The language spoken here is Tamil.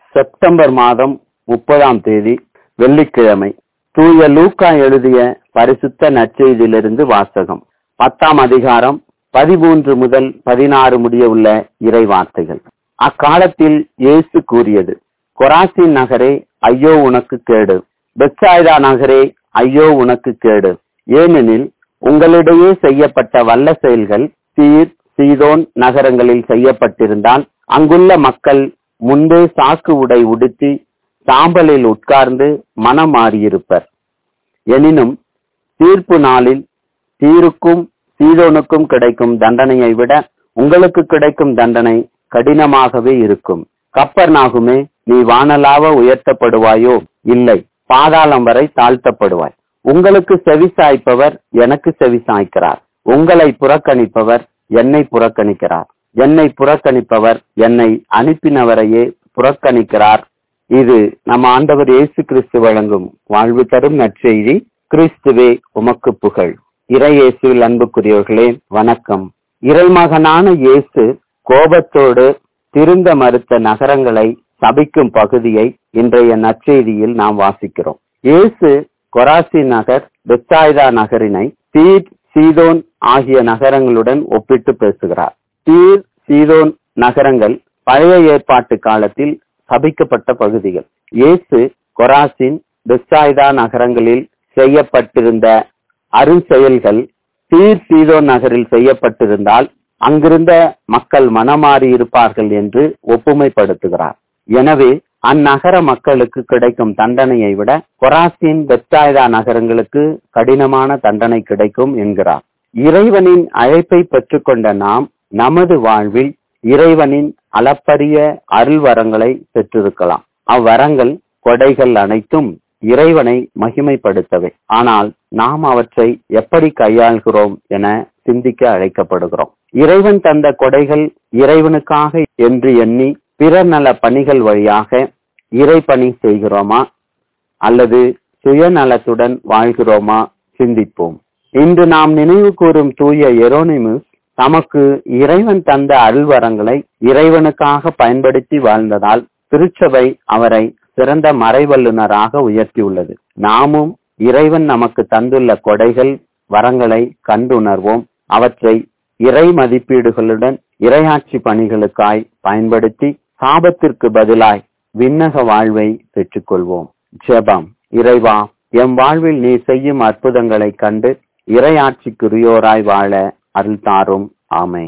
செப்டம்பர் மாதம் முப்பதாம் தேதி வெள்ளிக்கிழமை தூய லூக்கா எழுதிய பரிசுத்த நற்செய்தியிலிருந்து வாசகம் பத்தாம் அதிகாரம் பதிமூன்று முதல் பதினாறு முடிய உள்ள இறை வார்த்தைகள் அக்காலத்தில் இயேசு கூறியது கொராசின் நகரே ஐயோ உனக்கு கேடு பெட்சாய்தா நகரே ஐயோ உனக்கு கேடு ஏனெனில் உங்களிடையே செய்யப்பட்ட வல்ல செயல்கள் சீர் சீதோன் நகரங்களில் செய்யப்பட்டிருந்தால் அங்குள்ள மக்கள் முன்பே சாக்கு உடை உடுத்தி சாம்பலில் உட்கார்ந்து மனம் மாறியிருப்பர் எனினும் தீர்ப்பு நாளில் தீருக்கும் சீதோனுக்கும் கிடைக்கும் தண்டனையை விட உங்களுக்கு கிடைக்கும் தண்டனை கடினமாகவே இருக்கும் கப்பர் நாகுமே நீ வானலாவ உயர்த்தப்படுவாயோ இல்லை பாதாளம் வரை தாழ்த்தப்படுவாய் உங்களுக்கு செவி சாய்ப்பவர் எனக்கு செவி சாய்க்கிறார் உங்களை புறக்கணிப்பவர் என்னை புறக்கணிக்கிறார் என்னை புறக்கணிப்பவர் என்னை அனுப்பினவரையே புறக்கணிக்கிறார் இது நம் ஆண்டவர் இயேசு கிறிஸ்து வழங்கும் வாழ்வு தரும் நற்செய்தி கிறிஸ்துவே உமக்கு புகழ் இறை இயேசுவில் அன்புக்குரியவர்களே வணக்கம் இறைமகனான இயேசு கோபத்தோடு திருந்த மறுத்த நகரங்களை சபிக்கும் பகுதியை இன்றைய நற்செய்தியில் நாம் வாசிக்கிறோம் இயேசு கொராசி நகர் பெத்தாய்தா நகரினை தீர் சீதோன் ஆகிய நகரங்களுடன் ஒப்பிட்டு பேசுகிறார் தீர் சீதோன் நகரங்கள் பழைய ஏற்பாட்டு காலத்தில் சபிக்கப்பட்ட பகுதிகள் இயேசு கொராசின் பெத்தாய்தா நகரங்களில் செய்யப்பட்டிருந்த அருஞ்செயல்கள் தீர் சீதோன் நகரில் செய்யப்பட்டிருந்தால் அங்கிருந்த மக்கள் மனமாறி இருப்பார்கள் என்று ஒப்புமைப்படுத்துகிறார் எனவே அந்நகர மக்களுக்கு கிடைக்கும் தண்டனையை விட கொராசின் பெத்தாய்தா நகரங்களுக்கு கடினமான தண்டனை கிடைக்கும் என்கிறார் இறைவனின் அழைப்பை பெற்றுக்கொண்ட நாம் நமது வாழ்வில் இறைவனின் அளப்பரிய அருள் வரங்களை பெற்றிருக்கலாம் அவ்வரங்கள் கொடைகள் அனைத்தும் இறைவனை மகிமைப்படுத்தவே ஆனால் நாம் அவற்றை எப்படி கையாள்கிறோம் என சிந்திக்க அழைக்கப்படுகிறோம் இறைவன் தந்த கொடைகள் இறைவனுக்காக என்று எண்ணி பிறர் நல பணிகள் வழியாக இறை பணி செய்கிறோமா அல்லது சுயநலத்துடன் வாழ்கிறோமா சிந்திப்போம் இன்று நாம் நினைவு கூறும் தூய எரோனிமுஸ் தமக்கு இறைவன் தந்த அருள்வரங்களை இறைவனுக்காக பயன்படுத்தி வாழ்ந்ததால் திருச்சபை அவரை சிறந்த மறைவல்லுநராக உயர்த்தியுள்ளது நாமும் இறைவன் நமக்கு தந்துள்ள கொடைகள் வரங்களை கண்டுணர்வோம் அவற்றை இறை மதிப்பீடுகளுடன் இரையாட்சி பணிகளுக்காய் பயன்படுத்தி சாபத்திற்கு பதிலாய் விண்ணக வாழ்வை பெற்றுக்கொள்வோம் ஜெபம் இறைவா எம் வாழ்வில் நீ செய்யும் அற்புதங்களைக் கண்டு இறையாட்சிக்குரியோராய் வாழ அருள் தாரும் ஆமை